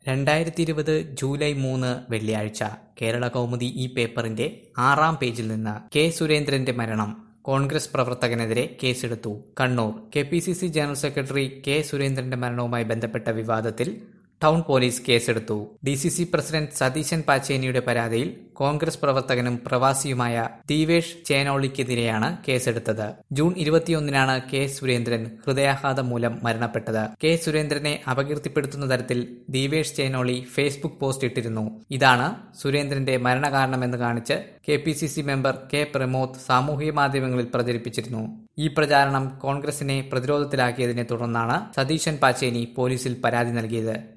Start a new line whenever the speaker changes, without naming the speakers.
രണ്ടായിരത്തി ഇരുപത് ജൂലൈ മൂന്ന് വെള്ളിയാഴ്ച കേരള കൗമുദി ഈ പേപ്പറിന്റെ ആറാം പേജിൽ നിന്ന് കെ സുരേന്ദ്രന്റെ മരണം കോൺഗ്രസ് പ്രവർത്തകനെതിരെ കേസെടുത്തു Kannur K P C C general secretary K സുരേന്ദ്രന്റെ മരണവുമായി ബന്ധപ്പെട്ട വിവാദത്തിൽ ടൗൺ പോലീസ് കേസെടുത്തു D C C president Satheesan പാച്ചേനിയുടെ പരാതിയിൽ കോൺഗ്രസ് പ്രവർത്തകനും പ്രവാസിയുമായ ദീവേഷ് ചേനോളിക്കെതിരെയാണ് കേസെടുത്തത് ജൂൺ ഇരുപത്തിയൊന്നിനാണ് കെ സുരേന്ദ്രൻ ഹൃദയാഘാതം മൂലം മരണപ്പെട്ടത് കെ സുരേന്ദ്രനെ അപകീർത്തിപ്പെടുത്തുന്ന തരത്തിൽ ദീവേഷ് ചേനോളി ഫേസ്ബുക്ക് പോസ്റ്റ് ഇട്ടിരുന്നു ഇതാണ് സുരേന്ദ്രന്റെ മരണകാരണമെന്ന് കാണിച്ച് K P C C member K Pramod സാമൂഹിക മാധ്യമങ്ങളിൽ പ്രചരിപ്പിച്ചിരുന്നു ഈ പ്രചാരണം കോൺഗ്രസിനെ പ്രതിരോധത്തിലാക്കിയതിനെ തുടർന്നാണ് സതീശൻ പാച്ചേനി പോലീസിൽ പരാതി നൽകിയത്